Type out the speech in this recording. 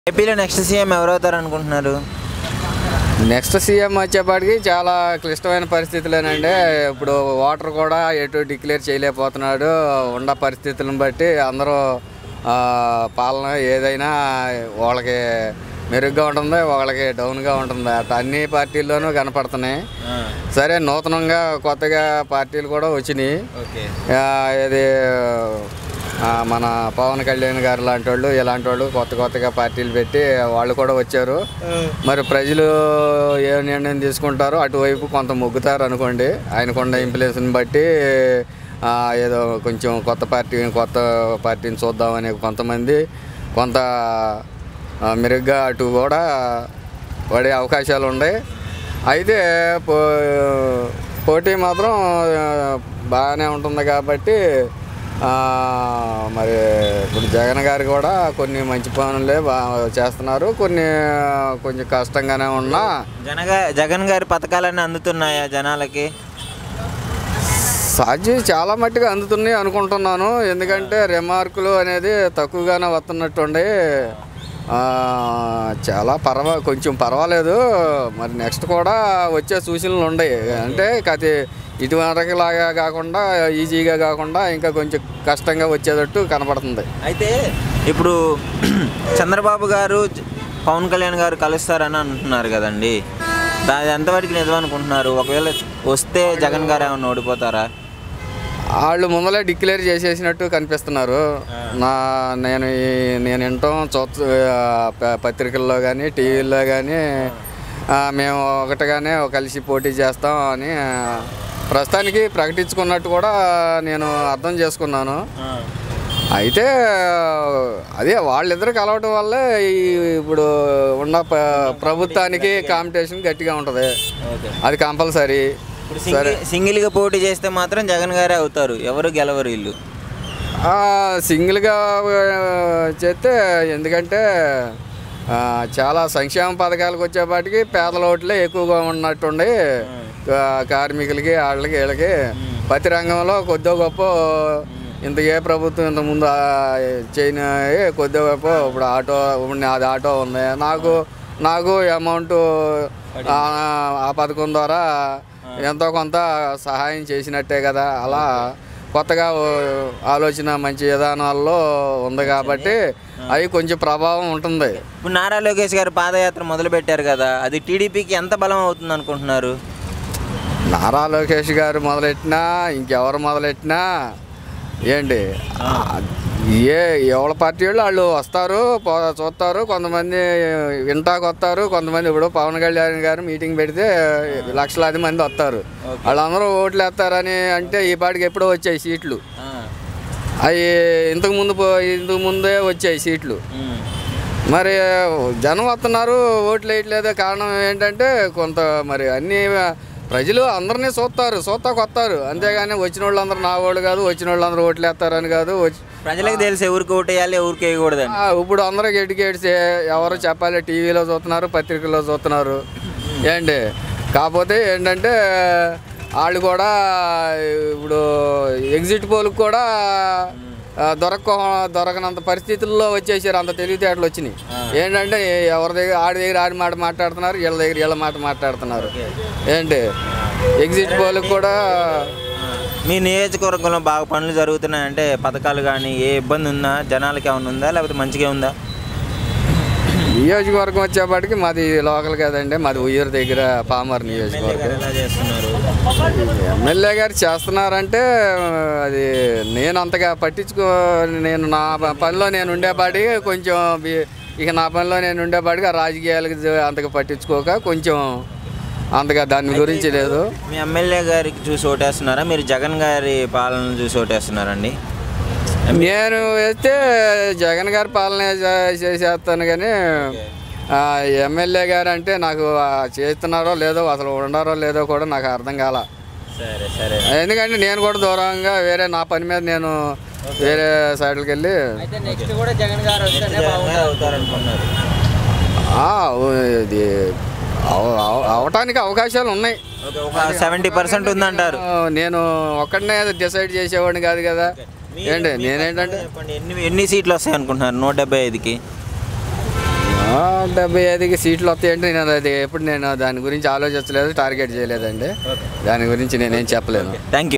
ఏపీలో next CM ఎవరవుతారు అనుకుంటున్నారు next CM వచ్చేపాటికి చాలా క్లిష్టమైన పరిస్థితులేనండి ఇప్పుడు ఓటర్ కూడా ఎటు డిక్లేర్ చేయలేకపోతున్నాడు ఉన్న పరిస్థితులను బట్టి అందరూ ఆ, పాలన ఏదైనా వాళ్ళకి మెరుగ్గా ఉంటుంది వాళ్ళకి డౌన్గా ఉంటుంది అట్లా అన్ని పార్టీల్లోనూ కనపడుతున్నాయి సరే నూతనంగా కొత్తగా పార్టీలు కూడా వచ్చినాయి ఓకే ఆ, ఇది ఆ, మన పవన్ కళ్యాణ్ గారు లాంటి వాళ్ళు ఇలాంటి వాళ్ళు కొత్త కొత్తగా పార్టీలు పెట్టి వాళ్ళు కూడా వచ్చారు మరి ప్రజలు ఏ నిర్ణయం తీసుకుంటారో అటువైపు కొంత మొగ్గుతారు అనుకోండి ఆయనకున్న ఇంప్లెన్స్ని బట్టి ఆ, ఏదో కొంచెం కొత్త పార్టీ కొత్త పార్టీని చూద్దామని కొంతమంది కొంత ఆ, మెరుగ్గా అటు కూడా పడే అవకాశాలు ఉన్నాయి అయితే పో పోటీ మాత్రం ఆ, బాగానే ఉంటుంది కాబట్టి ఆ, మరి ఇప్పుడు జగన్ గారు కూడా కొన్ని మంచి పనులే బాగా చేస్తున్నారు కొన్ని కొంచెం కష్టంగానే ఉన్నా జనగా జగన్ గారి పథకాలన్నీ అందుతున్నాయా జనాలకి సాధ్యం చాలా మట్టుగా అందుతున్నాయి అనుకుంటున్నాను ఎందుకంటే రిమార్కులు అనేది తక్కువగానే వస్తున్నట్టుండి ఆ, చాలా పర్వా కొంచెం పర్వాలేదు మరి నెక్స్ట్ కూడా వచ్చే సూచనలు ఉన్నాయి అంటే కతి ఇటువరకు లాగా కాకుండా ఈజీగా కాకుండా ఇంకా కొంచెం కష్టంగా వచ్చేటట్టు కనపడుతుంది అయితే ఇప్పుడు చంద్రబాబు గారు జ- పవన్ కళ్యాణ్ గారు కలుస్తారని అంటున్నారు కదండి దాని ఎంతవరకు నిజం అనుకుంటున్నారు ఒకవేళ వస్తే జగన్ గారు ఏమన్నా ఓడిపోతారా వాళ్ళు ముందలే డిక్లేర్ చేసేసినట్టు కనిపిస్తున్నారు నా నేను ఈ- నేను వింటాం చూత ప- పత్రికల్లో కానీ టీవీల్లో కానీ మేము ఒకటిగానే కలిసి పోటీ చేస్తాం అని ఆ, ప్రస్తుతానికి ప్రకటించుకున్నట్టు కూడా నేను అర్థం చేసుకున్నాను అయితే అదే వాళ్ళిద్దరు కలవటం వల్లే ఈ ఇప్పుడు ఉన్న ప- ప్రభుత్వానికి కాంపిటీషన్ గట్టిగా ఉంటుంది అది కంపల్సరీ ఇప్పుడు సింగిల్ సింగిల్గా పోటీ చేస్తే మాత్రం జగన్ గారే అవుతారు ఎవరు గెలవరు వీళ్ళు ఆ, సింగిల్గా ఆ, చేస్తే ఎందుకంటే ఆ, చాలా సంక్షేమ పథకాలకు వచ్చేపాటికి పేదల ఓట్లే ఎక్కువగా ఉన్నట్టుండి ఆ, కార్మికులకి వాళ్ళకి వీళ్ళకి ప్రతి రంగంలో కొద్దిగా గొప్ప ఇంత ఏ ప్రభుత్వం ఇంత ముందు చేయని కొద్దిగా గొప్ప ఇప్పుడు ఆటో ఇప్పుడు నాది ఆటో ఉంది నాకు నాకు అమౌంట్ ఆ పథకం ద్వారా ఎంతో కొంత సహాయం చేసినట్టే కదా అలా కొత్తగా ఓ ఆలోచన మంచి విధానాల్లో ఉంది కాబట్టి అవి కొంచెం ప్రభావం ఉంటుంది ఇప్పుడు నారా లోకేష్ గారు పాదయాత్ర మొదలు పెట్టారు కదా అది టీడీపీకి ఎంత బలం అవుతుంది అనుకుంటున్నారు నారా లోకేష్ గారు మొదలెట్టినా ఇంకెవరు మొదలెట్టినా ఏంటి ఏ ఎవరి పార్టీ వాళ్ళు వాళ్ళు వస్తారు పో- చూస్తారు కొంతమంది వింటాకు వస్తారు కొంతమంది ఇప్పుడు పవన్ కళ్యాణ్ గారు మీటింగ్ పెడితే లక్షలాది మంది వస్తారు వాళ్ళందరూ ఓట్లు వేస్తారని అంటే ఈ పాటికి ఎప్పుడో వచ్చాయి సీట్లు అవి ఇంతకు ముందు పో- ఇంతకు ముందే వచ్చాయి సీట్లు మరి జనం వస్తున్నారు ఓట్లు వేయట్లేదు కారణం ఏంటంటే కొంత మరి అన్ని ప్రజలు అందరినీ చూస్తారు చూస్తాకు వస్తారు అంతేగాని వచ్చిన వాళ్ళందరూ నా వాళ్ళు కాదు వచ్చిన వాళ్ళందరూ ఓట్లు వేస్తారని కాదు వచ్చి ప్రజలకు తెలిసి ఎవరికి ఓటు వేయాలి ఎవరికి వేయకూడదని ఆ, ఇప్పుడు అందరూ ఎడ్యుకేట్స్ ఎవరు చెప్పాలి టీవీలో చూస్తున్నారు పత్రికల్లో చూస్తున్నారు ఏంటి కాకపోతే ఏంటంటే వాళ్ళు కూడా ఇప్పుడు ఎగ్జిట్ పోల్కి కూడా ఆ, దొరక దొరకనంత పరిస్థితుల్లో వచ్చేసారు అంత తెలివితేటలు వచ్చినాయి ఏంటంటే ఎవరి దగ్గర ఆడి దగ్గర ఆడి మాట మాట్లాడుతున్నారు వీళ్ళ దగ్గర వీళ్ళ మాట మాట్లాడుతున్నారు ఏంటి ఎగ్జిట్ పోల్కి కూడా మీ నియోజకవర్గంలో బాగా పనులు జరుగుతున్నాయి అంటే పథకాలు కానీ ఏ ఇబ్బంది ఉందా జనాలకి ఏమైనా ఉందా లేకపోతే మంచిగా ఉందా నియోజకవర్గం వచ్చేప్పటికి మాది లోకల్ కదండి మాది ఉయ్యూరు దగ్గర పామర్ నియోజకవర్గం ఎలా చేస్తున్నారు ఎమ్మెల్యే గారు చేస్తున్నారంటే అది నేను అంతగా పట్టించుకో నేను నా ప- పనిలో నేను ఉండేపాటికి కొంచెం బి- ఇక నా పనిలో నేను ఉండేపాటికి ఆ రాజకీయాలకు జ- అంతగా పట్టించుకోక కొంచెం అంతగా దాని గురించి లేదు మీ ఎమ్మెల్యే గారికి చూసి ఓటేస్తున్నారా మీరు జగన్ గారి పాలన చూసి ఓటేస్తున్నారండి నేను వేస్తే జగన్ గారి పాలన చే- చేసేస్తాను కానీ ఆ, ఎమ్మెల్యే గారు అంటే నాకు ఆ, చేస్తున్నారో లేదో అసలు ఉండారో లేదో కూడా నాకు అర్థం కాల సరే సరే ఎందుకంటే నేను కూడా దూరంగా వేరే నా పని మీద నేను వేరే సైడ్కి వెళ్ళి నెక్స్ట్ కూడా జగన్ గారు అవుతారు అనుకున్నారు ఆ, ఇది అవ- అవ- అవటానికి అవకాశాలు ఉన్నాయి ఒక సెవెంటీ పర్సెంట్ ఉందంటారు ఆ, నేను ఒక్కడనే డిసైడ్ చేసేవాడిని కాదు కదా ఏంటి నేనేంటంటే చెప్పండి ఎన్ని ఎన్ని సీట్లు వస్తాయి అనుకుంటున్నారు నూట డెబ్బై ఐదుకి నూట డెబ్బై ఐదుకి సీట్లు వస్తాయంటే నేను అది ఎప్పుడు నేను దాని గురించి ఆలోచించలేదు టార్గెట్ చేయలేదండి దాని గురించి నేనేం చెప్పలేను థ్యాంక్ యూ